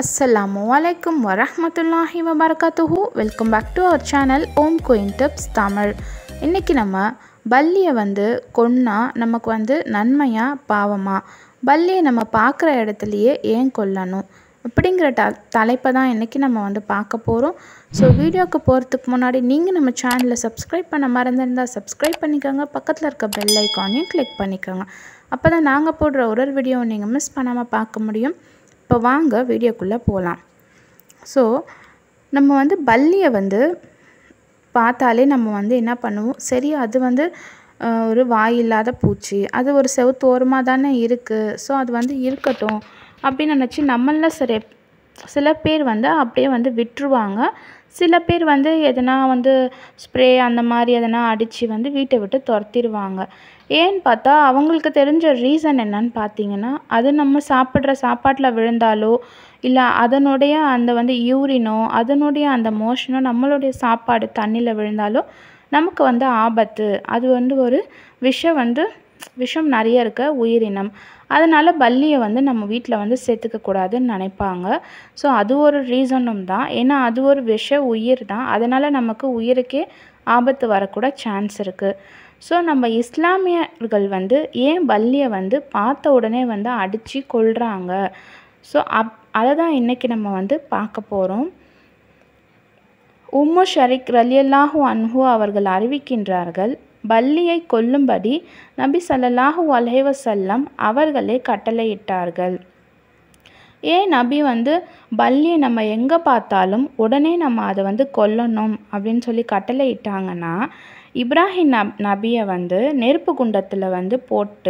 அஸ்ஸலாமு அலைக்கும் வரஹ்மத்துல்லாஹி வபரகாத்துஹு welcome back to our channel ஓம் கோயின் டிப்ஸ் தமிழ் இன்றைக்கி நம்ம பல்லியை வந்து கொன்னா நமக்கு வந்து நன்மையா பாவமா பல்லியை நம்ம பார்க்குற இடத்துலையே ஏன் கொல்லணும் அப்படிங்கிற ட தலைப்பை தான் இன்றைக்கி நம்ம வந்து பார்க்க போகிறோம் ஸோ வீடியோக்கு போகிறதுக்கு முன்னாடி நீங்கள் நம்ம சேனலை சப்ஸ்கிரைப் பண்ண மறந்துருந்தால் சப்ஸ்கிரைப் பண்ணிக்கோங்க பக்கத்தில் இருக்க பெல் ஐக்கானையும் கிளிக் பண்ணிக்கோங்க அப்போ தான் நாங்கள் போடுற ஒரு ஒரு வீடியோவை நீங்கள் மிஸ் பண்ணாமல் பார்க்க முடியும் இப்போ வாங்க வீடியோக்குள்ளே போகலாம் ஸோ நம்ம வந்து பல்லியை வந்து பார்த்தாலே நம்ம வந்து என்ன பண்ணுவோம் சரி அது வந்து அஹ், ஒரு வாயில்லாத பூச்சி அது ஒரு செவுத்தோரமாக தானே இருக்குது ஸோ அது வந்து இருக்கட்டும் அப்படின்னு நினச்சி நம்மள சரி சில பேர் வந்து அப்படியே வந்து விட்டுருவாங்க சில பேர் வந்து எதனா வந்து ஸ்ப்ரே அந்த மாதிரி எதனா அடித்து வந்து வீட்டை விட்டு துரத்திடுவாங்க ஏன்னு பார்த்தா அவங்களுக்கு தெரிஞ்ச ரீசன் என்னன்னு பார்த்தீங்கன்னா அது நம்ம சாப்பிட்ற சாப்பாட்டில் விழுந்தாலோ இல்லை அதனுடைய அந்த வந்து யூரினோ அதனுடைய அந்த மோஷனோ நம்மளுடைய சாப்பாடு தண்ணியில் விழுந்தாலோ நமக்கு வந்து ஆபத்து அது வந்து ஒரு விஷம் வந்து விஷம் நிறைய இருக்க உயிரினம் அதனால் பல்லியை வந்து நம்ம வீட்டில் வந்து சேர்த்துக்க கூடாதுன்னு நினைப்பாங்க ஸோ அது ஒரு ரீசனும் தான் ஏன்னா அது ஒரு விஷ உயிர் தான் அதனால் நமக்கு உயிருக்கே ஆபத்து வரக்கூட சான்ஸ் இருக்குது ஸோ நம்ம இஸ்லாமியர்கள் வந்து ஏன் பல்லியை வந்து பார்த்த உடனே வந்து அடித்து கொல்றாங்க ஸோ அப் அதை தான் இன்றைக்கி நம்ம வந்து பார்க்க போகிறோம் உம்மு ஷரிக் ரலியல்லாஹு அன்ஹு அவர்கள் அறிவிக்கின்றார்கள் பல்லியை கொல்லும்படி நபி ஸல்லல்லாஹு அலைஹி வஸல்லம் அவர்களே கட்டளையிட்டார்கள் ஏன் நபி வந்து பல்லியை நம்ம எங்கே பார்த்தாலும் உடனே நம்ம அதை வந்து கொல்லணும் அப்படின்னு சொல்லி கட்டளையிட்டாங்கன்னா இப்ராஹிம் நப் நபியை வந்து நெருப்பு குண்டத்தில் வந்து போட்டு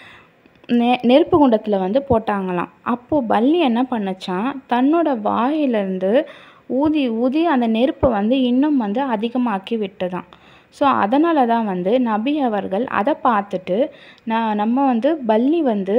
நெ நெருப்பு குண்டத்தில் வந்து போட்டாங்களாம் அப்போது பல்லி என்ன பண்ணுச்சான் தன்னோட வாயிலிருந்து ஊதி ஊதி அந்த நெருப்பை வந்து இன்னும் வந்து அதிகமாக்கி விட்டுதான் ஸோ அதனால தான் வந்து நபி அவர்கள் அதை பார்த்துட்டு நான் நம்ம வந்து பல்லி வந்து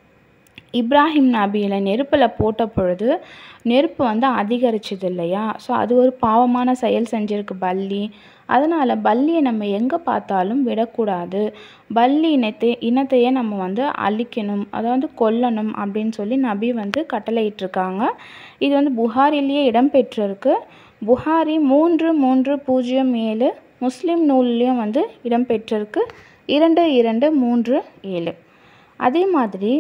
இப்ராஹிம் நபியில் நெருப்பில் போட்ட பொழுது நெருப்பு வந்து அதிகரிச்சது இல்லையா ஸோ அது ஒரு பாவமான செயல் செஞ்சிருக்கு பல்லி அதனால் பல்லியை நம்ம எங்கே பார்த்தாலும் விடக்கூடாது பல்லி இனத்தை இனத்தையே நம்ம வந்து அழிக்கணும் அதை வந்து கொல்லணும் அப்படின்னு சொல்லி நபி வந்து கட்டளையிட்டிருக்காங்க இது வந்து புகாரிலேயே இடம்பெற்றிருக்கு புகாரி மூன்று மூன்று பூஜ்ஜியம் ஏழு முஸ்லீம் நூல்லையும் வந்து இடம்பெற்றிருக்கு இரண்டு இரண்டு மூன்று ஏழு அதே மாதிரி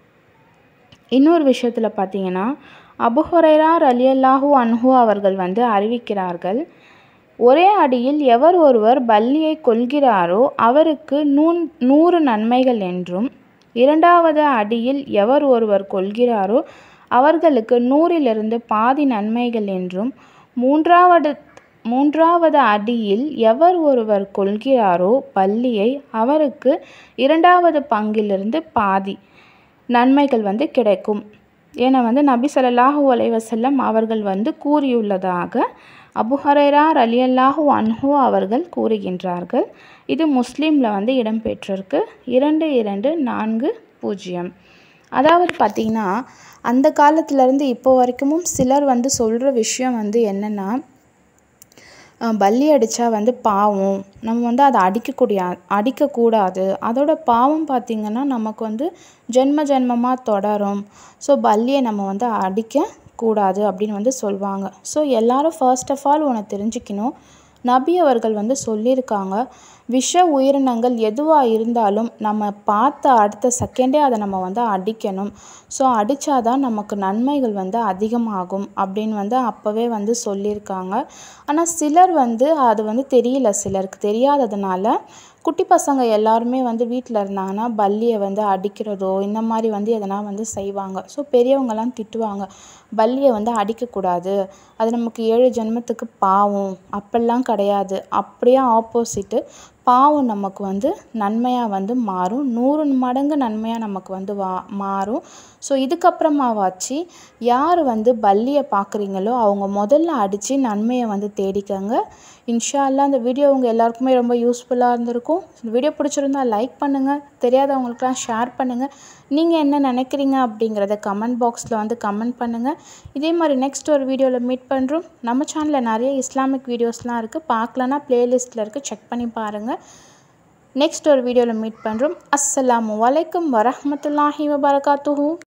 இன்னொரு விஷயத்தில் பார்த்தீங்கன்னா அபுஹுரைரா ரலியல்லாஹு அன்ஹு அவர்கள் வந்து அறிவிக்கிறார்கள் ஒரே அடியில் எவர் ஒருவர் பல்லியை கொள்கிறாரோ அவருக்கு நூன் நூறு நன்மைகள் என்றும் இரண்டாவது அடியில் எவர் ஒருவர் கொள்கிறாரோ அவர்களுக்கு நூறிலிருந்து பாதி நன்மைகள் என்றும் மூன்றாவது மூன்றாவது அடியில் எவர் ஒருவர் கொள்கிறாரோ பல்லியை அவருக்கு இரண்டாவது பங்கிலிருந்து பாதி நன்மைகள் வந்து கிடைக்கும் ஏன்னா வந்து நபி ஸல்லல்லாஹு அலைஹி வஸல்லம் அவர்கள் வந்து கூறியுள்ளதாக அபுஹரைரா ரலியல்லாஹு அன்ஹு அவர்கள் கூறுகின்றார்கள் இது முஸ்லீமில் வந்து இடம்பெற்றிருக்கு இரண்டு இரண்டு நான்கு பூஜ்ஜியம் அதாவது பார்த்திங்கன்னா அந்த காலத்துலேருந்து இப்போ வரைக்கும் சிலர் வந்து சொல்கிற விஷயம் வந்து என்னென்னா அஹ் பல்லி அடித்தா வந்து பாவம் நம்ம வந்து அதை அடிக்கக்கூடிய அடிக்கக்கூடாது அதோட பாவம் பார்த்திங்கன்னா நமக்கு வந்து ஜென்ம ஜென்மமாக தொடரும் ஸோ பல்லியை நம்ம வந்து அடிக்க கூடாது அப்படின்னு வந்து சொல்லுவாங்க ஸோ எல்லாரும் ஃபர்ஸ்ட் ஆஃப் ஆல் உனக்கு தெரிஞ்சுக்கணும் நபி அவர்கள் வந்து சொல்லியிருக்காங்க விஷ உயிரினங்கள் எதுவாக இருந்தாலும் நம்ம பார்த்த அடுத்த செகண்டே அதை நம்ம வந்து அடிக்கணும் ஸோ அடித்தாதான் நமக்கு நன்மைகள் வந்து அதிகமாகும் அப்படின்னு வந்து அப்போவே வந்து சொல்லியிருக்காங்க ஆனால் சிலர் வந்து அது வந்து தெரியல சிலருக்கு தெரியாததுனால குட்டி பசங்க எல்லாருமே வந்து வீட்டில் இருந்தாங்கன்னா பல்லியை வந்து அடிக்கிறதோ இந்த மாதிரி வந்து எதனா வந்து செய்வாங்க ஸோ பெரியவங்கலாம் திட்டுவாங்க பல்லியை வந்து அடிக்கக்கூடாது அது நமக்கு ஏழு ஜென்மத்துக்கு பாவம் அப்படிலாம் கிடையாது அப்படியே ஆப்போசிட்டு பாவம் நமக்கு வந்து நன்மையாக வந்து மாறும் நூறு மடங்கு நன்மையாக நமக்கு வந்து வா மாறும் ஸோ இதுக்கப்புறமாவாச்சு யார் வந்து பல்லியை பார்க்குறீங்களோ அவங்க முதல்ல அடித்து நன்மையை வந்து தேடிக்கங்க இன்ஷா அல்லாஹ் இந்த வீடியோ உங்கள் எல்லாருக்குமே ரொம்ப யூஸ்ஃபுல்லாக இருந்திருக்கும் இந்த வீடியோ பிடிச்சிருந்தா லைக் பண்ணுங்கள் தெரியாதவங்களுக்குலாம் ஷேர் பண்ணுங்கள் நீங்கள் என்ன நினைக்கிறீங்க அப்படிங்கிறத கமெண்ட் பாக்ஸில் வந்து கமெண்ட் பண்ணுங்கள் இதே மாதிரி நெக்ஸ்ட் ஒரு வீடியோவில் மீட் பண்ணுறோம் நம்ம சேனலில் நிறைய இஸ்லாமிக் வீடியோஸ்லாம் இருக்குது பார்க்கலன்னா ப்ளேலிஸ்ட்டில் இருக்குது செக் பண்ணி பாருங்கள் நெக்ஸ்ட் ஒரு வீடியோவில் மீட் பண்ணுறோம் அஸ்ஸலாமு அலைக்கும் வரஹ்மத்துல்லாஹி வபரகாத்துஹு